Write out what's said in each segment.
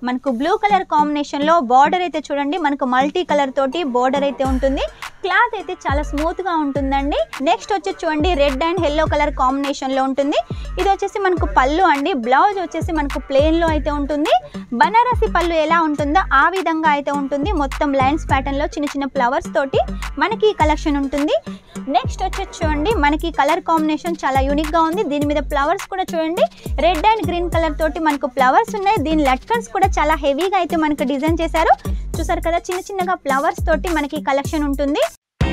మనకు blue colour కాంబినేషన్లో border అయితే చూడండి మనకు మల్టీ కలర్ తోటి బార్డర్ అయితే ఉంటుంది క్లాత్ అయితే చాలా స్మూత్గా ఉంటుందండి నెక్స్ట్ వచ్చి చూడండి రెడ్ అండ్ ఎల్లో కలర్ కాంబినేషన్లో ఉంటుంది ఇది వచ్చేసి మనకు పళ్ళు అండి బ్లౌజ్ వచ్చేసి మనకు ప్లెయిన్లో అయితే ఉంటుంది బనారసి పళ్ళు ఎలా ఉంటుందో ఆ విధంగా అయితే ఉంటుంది మొత్తం లైన్స్ ప్యాటర్న్లో చిన్న చిన్న ఫ్లవర్స్ తోటి మనకి ఈ కలెక్షన్ ఉంటుంది నెక్స్ట్ వచ్చి చూడండి మనకి కలర్ కాంబినేషన్ చాలా యూనిక్ గా ఉంది దీని మీద ఫ్లవర్స్ కూడా చూడండి రెడ్ అండ్ గ్రీన్ కలర్ తోటి మనకు ఫ్లవర్స్ ఉన్నాయి దీని లట్కన్స్ కూడా చాలా హెవీగా అయితే మనకు డిజైన్ చేశారు చూసారు కదా చిన్న చిన్నగా ఫ్లవర్స్ తోటి మనకి కలెక్షన్ ఉంటుంది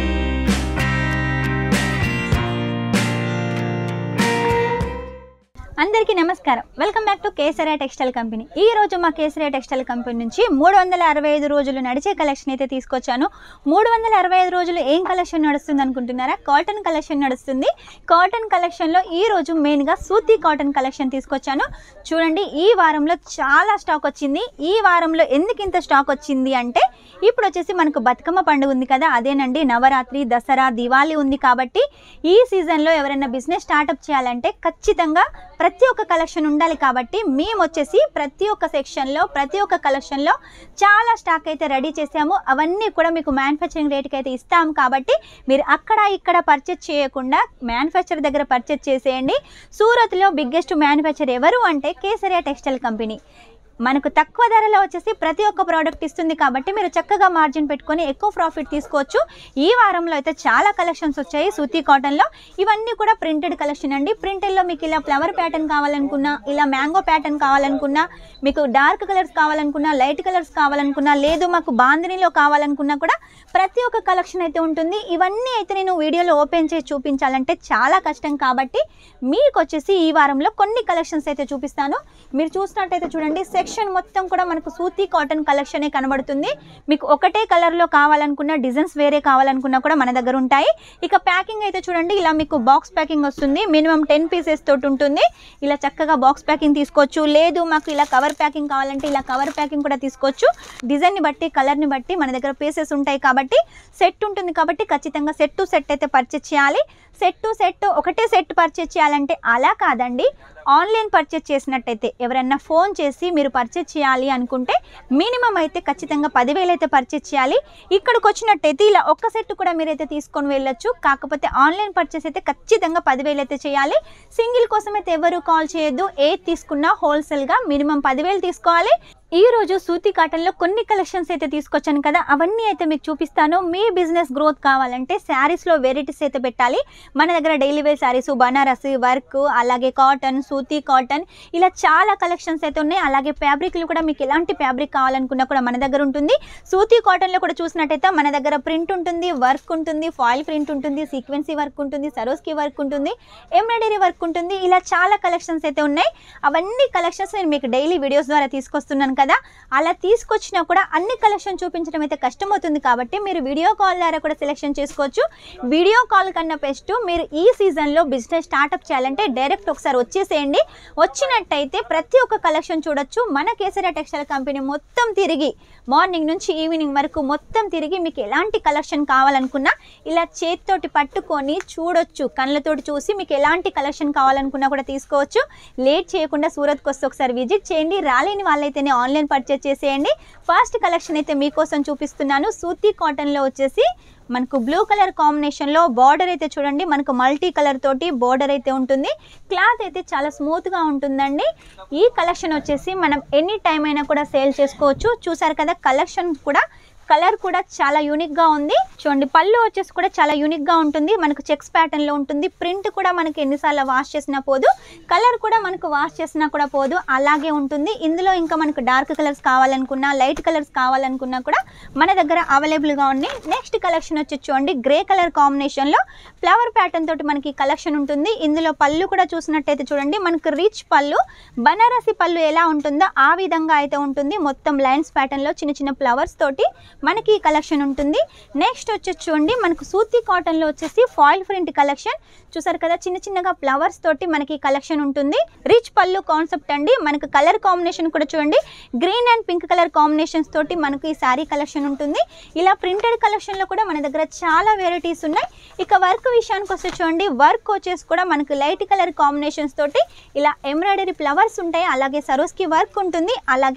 అందరికీ నమస్కారం welcome back to Kesariya textile company ఈ రోజు మా కేసరియా టెక్స్టైల్ కంపెనీ నుంచి మూడు వందల అరవై ఐదు రోజులు నడిచే కలెక్షన్ అయితే తీసుకొచ్చాను మూడు వందల అరవై ఐదు రోజులు ఏం కలెక్షన్ నడుస్తుంది అనుకుంటున్నారా కాటన్ కలెక్షన్ నడుస్తుంది కాటన్ కలెక్షన్లో ఈ రోజు మెయిన్గా సూతి కాటన్ కలెక్షన్ తీసుకొచ్చాను చూడండి ఈ వారంలో చాలా స్టాక్ వచ్చింది ఈ వారంలో ఎందుకు ఇంత స్టాక్ వచ్చింది అంటే ఇప్పుడు వచ్చేసి మనకు బతుకమ్మ పండుగ ఉంది కదా అదేనండి నవరాత్రి దసరా దివాళీ ఉంది కాబట్టి ఈ సీజన్లో ఎవరైనా బిజినెస్ స్టార్ట్అప్ చేయాలంటే ఖచ్చితంగా ప్రతి ఒక్క కలెక్షన్ ఉండాలి కాబట్టి మేము వచ్చేసి ప్రతి ఒక్క సెక్షన్లో ప్రతి ఒక్క కలెక్షన్లో చాలా స్టాక్ అయితే రెడీ చేసాము అవన్నీ కూడా మీకు మ్యానుఫ్యాక్చరింగ్ రేట్కి అయితే ఇస్తాం కాబట్టి మీరు అక్కడ ఇక్కడ పర్చేజ్ చేయకుండా మ్యానుఫ్యాక్చర్ దగ్గర పర్చేజ్ చేసేయండి సూరత్లో బిగ్గెస్ట్ మ్యానుఫ్యాక్చర్ ఎవరు అంటే కేసరియా టెక్స్టైల్ కంపెనీ మనకు తక్కువ ధరలో వచ్చేసి ప్రతి ఒక్క ప్రోడక్ట్ ఇస్తుంది కాబట్టి మీరు చక్కగా మార్జిన్ పెట్టుకొని ఎక్కువ ప్రాఫిట్ తీసుకోవచ్చు ఈ వారంలో అయితే చాలా కలెక్షన్స్ వచ్చాయి సూతి కాటన్లో ఇవన్నీ కూడా ప్రింటెడ్ కలెక్షన్ అండి ప్రింటెడ్లో మీకు ఇలా ఫ్లవర్ ప్యాటర్న్ కావాలనుకున్నా ఇలా మ్యాంగో ప్యాటర్న్ కావాలనుకున్నా మీకు డార్క్ కలర్స్ కావాలనుకున్నా లైట్ కలర్స్ కావాలనుకున్నా లేదు మాకు బాందినీలో కావాలనుకున్నా కూడా ప్రతి ఒక్క కలెక్షన్ అయితే ఉంటుంది ఇవన్నీ అయితే నేను వీడియోలో ఓపెన్ చేసి చూపించాలంటే చాలా కష్టం కాబట్టి మీకు వచ్చేసి ఈ వారంలో కొన్ని కలెక్షన్స్ అయితే చూపిస్తాను మీరు చూసినట్టయితే చూడండి సెక్షన్ మొత్తం కూడా మనకు సూతి కాటన్ కలెక్షనే కనబడుతుంది మీకు ఒకటే కలర్లో కావాలనుకున్న డిజైన్స్ వేరే కావాలనుకున్నా కూడా మన దగ్గర ఉంటాయి ఇక ప్యాకింగ్ అయితే చూడండి ఇలా మీకు బాక్స్ ప్యాకింగ్ వస్తుంది మినిమం టెన్ పీసెస్ తోటి ఉంటుంది ఇలా చక్కగా బాక్స్ ప్యాకింగ్ తీసుకోవచ్చు లేదు మాకు ఇలా కవర్ ప్యాకింగ్ కావాలంటే ఇలా కవర్ ప్యాకింగ్ కూడా తీసుకోవచ్చు డిజైన్ని బట్టి కలర్ని బట్టి మన దగ్గర పీసెస్ ఉంటాయి కాబట్టి సెట్ ఉంటుంది కాబట్టి ఖచ్చితంగా సెట్ టు సెట్ అయితే పర్చేస్ చేయాలి సెట్ టు సెట్ ఒకటే సెట్ పర్చేస్ చేయాలంటే అలా కాదండి ఆన్లైన్ పర్చేస్ చేసినట్టయితే ఎవరైనా ఫోన్ చేసి మీరు పర్చేస్ చేయాలి అనుకుంటే మినిమం అయితే ఖచ్చితంగా పదివేలు అయితే పర్చేస్ చేయాలి ఇక్కడికి వచ్చినట్టయితే ఇలా ఒక్క సెట్ కూడా మీరైతే తీసుకొని వెళ్ళొచ్చు కాకపోతే ఆన్లైన్ పర్చేస్ అయితే ఖచ్చితంగా పదివేలు అయితే చేయాలి సింగిల్ కోసం అయితే ఎవరు కాల్ చేయొద్దు ఏది తీసుకున్నా హోల్సేల్గా మినిమం పదివేలు తీసుకోవాలి ఈ రోజు సూతి కాటన్లో కొన్ని కలెక్షన్స్ అయితే తీసుకొచ్చాను కదా అవన్నీ అయితే మీకు చూపిస్తాను మీ బిజినెస్ గ్రోత్ కావాలంటే శారీస్లో వెరైటీస్ అయితే పెట్టాలి మన దగ్గర daily wear saris Banarasi work అలాగే కాటన్ సూతి కాటన్ ఇలా చాలా కలెక్షన్స్ అయితే ఉన్నాయి అలాగే ఫ్యాబ్రిక్లు కూడా మీకు ఎలాంటి ఫ్యాబ్రిక్ కావాలనుకున్నా కూడా మన దగ్గర ఉంటుంది సూతి కాటన్లో కూడా చూసినట్టయితే మన దగ్గర ప్రింట్ ఉంటుంది వర్క్ ఉంటుంది ఫాయిల్ ప్రింట్ ఉంటుంది సీక్వెన్సీ వర్క్ ఉంటుంది సరోస్కి వర్క్ ఉంటుంది ఎంబ్రాయిడరీ వర్క్ ఉంటుంది ఇలా చాలా కలెక్షన్స్ అయితే ఉన్నాయి అవన్నీ కలెక్షన్స్ నేను మీకు డైలీ వీడియోస్ ద్వారా తీసుకొస్తున్నాను కదా అలా తీసుకొచ్చినా కూడా అన్ని కలెక్షన్ చూపించడం అయితే కష్టమవుతుంది కాబట్టి మీరు వీడియో కాల్ ద్వారా కూడా సెలెక్షన్ చేసుకోవచ్చు వీడియో కాల్ కన్నా బెస్ట్ మీరు ఈ సీజన్లో బిజినెస్ స్టార్ట్అప్ చేయాలంటే డైరెక్ట్ ఒకసారి వచ్చేసేయండి వచ్చినట్టయితే ప్రతి ఒక్క కలెక్షన్ చూడొచ్చు మన కేసరియా టెక్స్టైల్ కంపెనీ మొత్తం తిరిగి మార్నింగ్ నుంచి ఈవినింగ్ వరకు మొత్తం తిరిగి మీకు ఎలాంటి కలెక్షన్ కావాలనుకున్నా ఇలా చేతితోటి పట్టుకొని చూడొచ్చు కళ్ళతోటి చూసి మీకు ఎలాంటి కలెక్షన్ కావాలనుకున్నా కూడా తీసుకోవచ్చు లేట్ చేయకుండా సూరత్కి వస్తే ఒకసారి విజిట్ చేయండి రాలేని వాళ్ళైతేనే ఆన్లైన్ పర్చేస్ చేసేయండి ఫస్ట్ కలెక్షన్ అయితే మీకోసం చూపిస్తున్నాను సూతి కాటన్లో వచ్చేసి మనకు బ్లూ కలర్ కాంబినేషన్లో బార్డర్ అయితే చూడండి మనకు మల్టీ కలర్ తోటి బార్డర్ అయితే ఉంటుంది క్లాత్ అయితే చాలా స్మూత్గా ఉంటుందండి ఈ కలెక్షన్ వచ్చేసి మనం ఎనీ టైం అయినా కూడా సేల్ చేసుకోవచ్చు చూసారు కదా కలెక్షన్ కూడా కలర్ కూడా చాలా యూనిక్గా ఉంది చూడండి పళ్ళు వచ్చేసి కూడా చాలా యూనిక్గా ఉంటుంది మనకు చెక్స్ ప్యాటర్న్లో ఉంటుంది ప్రింట్ కూడా మనకి ఎన్నిసార్లు వాష్ చేసినా పోదు కలర్ కూడా మనకు వాష్ చేసినా కూడా పోదు అలాగే ఉంటుంది ఇందులో ఇంకా మనకు డార్క్ కలర్స్ కావాలనుకున్నా లైట్ కలర్స్ కావాలనుకున్నా కూడా మన దగ్గర అవైలబుల్గా ఉన్నాయి నెక్స్ట్ కలెక్షన్ వచ్చి చూడండి గ్రే కలర్ కాంబినేషన్లో ఫ్లవర్ ప్యాటర్న్ తోటి మనకి కలెక్షన్ ఉంటుంది ఇందులో పళ్ళు కూడా చూసినట్టయితే చూడండి మనకు రిచ్ పళ్ళు బనారసి పళ్ళు ఎలా ఉంటుందో ఆ విధంగా అయితే ఉంటుంది మొత్తం లైన్స్ ప్యాటర్న్లో చిన్న చిన్న ఫ్లవర్స్ తోటి మనకి ఈ కలెక్షన్ ఉంటుంది నెక్స్ట్ వచ్చేసి చూడండి మనకు సూతి కాటన్లో వచ్చేసి ఫాయిల్ ప్రింట్ కలెక్షన్ చూసారు కదా చిన్న చిన్నగా ఫ్లవర్స్ తోటి మనకి ఈ కలెక్షన్ ఉంటుంది రిచ్ పళ్ళు కాన్సెప్ట్ అండి మనకు కలర్ కాంబినేషన్ కూడా చూడండి green and pink colour combinations తోటి మనకు ఈ శారీ కలెక్షన్ ఉంటుంది ఇలా ప్రింటెడ్ కలెక్షన్లో కూడా మన దగ్గర చాలా వెరైటీస్ ఉన్నాయి ఇక వర్క్ విషయానికి వస్తే చూడండి వర్క్ వచ్చేసి కూడా మనకు లైట్ కలర్ కాంబినేషన్స్ తోటి ఇలా ఎంబ్రాయిడరీ ఫ్లవర్స్ ఉంటాయి అలాగే సరోస్కి వర్క్ ఉంటుంది అలాగే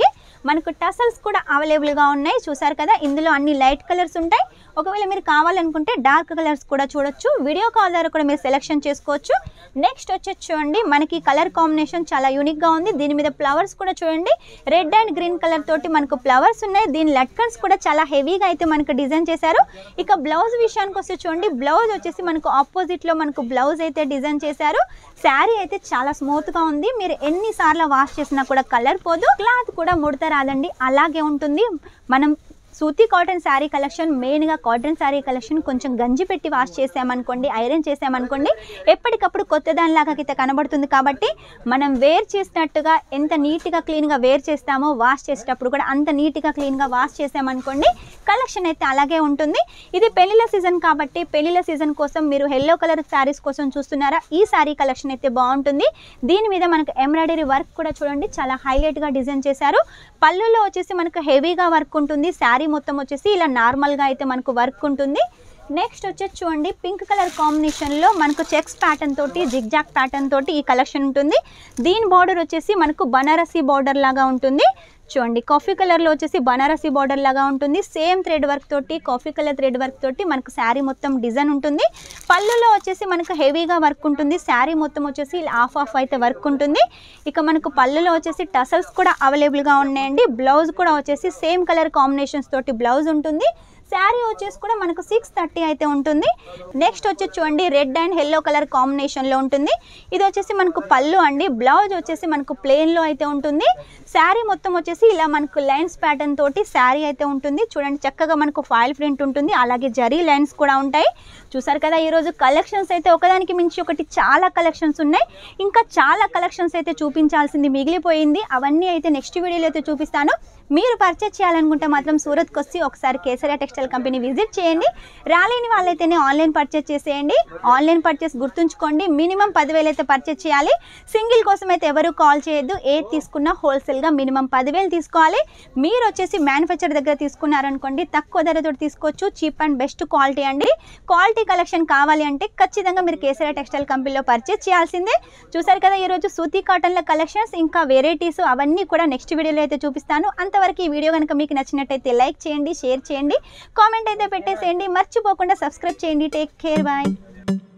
మనకు టసల్స్ కూడా అవైలబుల్గా ఉన్నాయి చూసారు కదా ఇందులో అన్ని లైట్ కలర్స్ ఉంటాయి ఒకవేళ మీరు కావాలనుకుంటే డార్క్ కలర్స్ కూడా చూడొచ్చు వీడియో కాల్ ద్వారా కూడా మీరు సెలెక్షన్ చేసుకోవచ్చు నెక్స్ట్ వచ్చేసి చూడండి మనకి కలర్ కాంబినేషన్ చాలా యూనిక్గా ఉంది దీని మీద ఫ్లవర్స్ కూడా చూడండి రెడ్ అండ్ గ్రీన్ కలర్ తోటి మనకు ఫ్లవర్స్ ఉన్నాయి దీని లట్కన్స్ కూడా చాలా హెవీగా అయితే మనకు డిజైన్ చేశారు ఇక బ్లౌజ్ విషయానికి వస్తే చూడండి బ్లౌజ్ వచ్చేసి మనకు ఆపోజిట్లో మనకు బ్లౌజ్ అయితే డిజైన్ చేశారు శారీ అయితే చాలా స్మూత్గా ఉంది మీరు ఎన్నిసార్లు వాష్ చేసినా కూడా కలర్ పోదు క్లాత్ కూడా ముడత రాదండి అలాగే ఉంటుంది మనం సూతి కాటన్ శారీ కలెక్షన్ మెయిన్గా కాటన్ శారీ కలెక్షన్ కొంచెం గంజి పెట్టి వాష్ చేసామనుకోండి ఐరన్ చేసామనుకోండి ఎప్పటికప్పుడు కొత్త దానిలాగా అయితే కనబడుతుంది కాబట్టి మనం వేర్ చేసినట్టుగా ఎంత నీట్గా క్లీన్గా వేర్ చేస్తామో వాష్ చేసేటప్పుడు కూడా అంత నీట్గా క్లీన్గా వాష్ చేసామనుకోండి కలెక్షన్ అయితే అలాగే ఉంటుంది ఇది పెళ్లిళ్ళ సీజన్ కాబట్టి పెళ్లిళ్ళ సీజన్ కోసం మీరు ఎల్లో కలర్ శారీస్ కోసం చూస్తున్నారా ఈ శారీ కలెక్షన్ అయితే బాగుంటుంది దీని మీద మనకు ఎంబ్రాయిడరీ వర్క్ కూడా చూడండి చాలా హైలైట్గా డిజైన్ చేశారు పళ్ళులో వచ్చేసి మనకు హెవీగా వర్క్ ఉంటుంది శారీ మొత్తం వచ్చేసి ఇలా నార్మల్గా అయితే మనకు వర్క్ ఉంటుంది నెక్స్ట్ వచ్చేసి చూడండి పింక్ కలర్ కాంబినేషన్లో మనకు చెక్స్ ప్యాటర్న్ తోటి జిగ్జాక్ ప్యాటర్న్ తోటి ఈ కలెక్షన్ ఉంటుంది దీని బార్డర్ వచ్చేసి మనకు బనారసి బార్డర్ లాగా ఉంటుంది చూడండి కాఫీ కలర్లో వచ్చేసి బనారసి బార్డర్ లాగా ఉంటుంది సేమ్ థ్రెడ్ వర్క్ తోటి కాఫీ కలర్ థ్రెడ్ వర్క్ తోటి మనకు శారీ మొత్తం డిజైన్ ఉంటుంది పళ్ళులో వచ్చేసి మనకు హెవీగా వర్క్ ఉంటుంది శారీ మొత్తం వచ్చేసి ఇలా హాఫ్ ఆఫ్ అయితే వర్క్ ఉంటుంది ఇక మనకు పళ్ళులో వచ్చేసి టసల్స్ కూడా అవైలబుల్గా ఉన్నాయండి బ్లౌజ్ కూడా వచ్చేసి సేమ్ కలర్ కాంబినేషన్స్ తోటి బ్లౌజ్ ఉంటుంది శారీ వచ్చేసి కూడా మనకు సిక్స్ థర్టీ అయితే ఉంటుంది నెక్స్ట్ వచ్చేసి చూడండి రెడ్ అండ్ ఎల్లో కలర్ కాంబినేషన్లో ఉంటుంది ఇది వచ్చేసి మనకు పళ్ళు అండి బ్లౌజ్ వచ్చేసి మనకు ప్లెయిన్లో అయితే ఉంటుంది శారీ మొత్తం వచ్చేసి ఇలా మనకు లైన్స్ ప్యాటర్న్ తోటి శారీ అయితే ఉంటుంది చూడండి చక్కగా మనకు ఫాయిల్ ప్రింట్ ఉంటుంది అలాగే జరీ లైన్స్ కూడా ఉంటాయి చూసారు కదా ఈరోజు కలెక్షన్స్ అయితే ఒకదానికి మించి ఒకటి చాలా కలెక్షన్స్ ఉన్నాయి ఇంకా చాలా కలెక్షన్స్ అయితే చూపించాల్సింది మిగిలిపోయింది అవన్నీ అయితే నెక్స్ట్ వీడియోలో అయితే చూపిస్తాను మీరు పర్చేస్ చేయాలనుకుంటే మాత్రం సూరత్కి వచ్చి ఒకసారి కేసరియా టెక్స్టైల్ కంపెనీ విజిట్ చేయండి రాలేని వాళ్ళైతేనే ఆన్లైన్ పర్చేస్ చేసేయండి ఆన్లైన్ పర్చేస్ గుర్తుంచుకోండి మినిమం పదివేలు అయితే పర్చేస్ చేయాలి సింగిల్ కోసం అయితే ఎవరు కాల్ చేయొద్దు ఏది తీసుకున్నా హోల్సేల్గా మినిమం పదివేలు తీసుకోవాలి మీరు వచ్చేసి మ్యానుఫ్యాక్చర్ దగ్గర తీసుకున్నారనుకోండి తక్కువ ధరతో తీసుకోవచ్చు చీప్ అండ్ బెస్ట్ క్వాలిటీ అండి క్వాలిటీ కలెక్షన్ కావాలి అంటే ఖచ్చితంగా మీరు కేసరియా టెక్స్టైల్ కంపెనీలో పర్చేస్ చేయాల్సిందే చూసారు కదా ఈరోజు సూతి కాటన్ల కలెక్షన్స్ ఇంకా వెరైటీస్ అవన్నీ కూడా నెక్స్ట్ వీడియోలో అయితే చూపిస్తాను అంతవరకు ఈ వీడియో కనుక మీకు నచ్చినట్టయితే లైక్ చేయండి షేర్ చేయండి కామెంట్ అయితే పెట్టేసేయండి మర్చిపోకుండా సబ్స్క్రైబ్ చేయండి టేక్ కేర్ బాయ్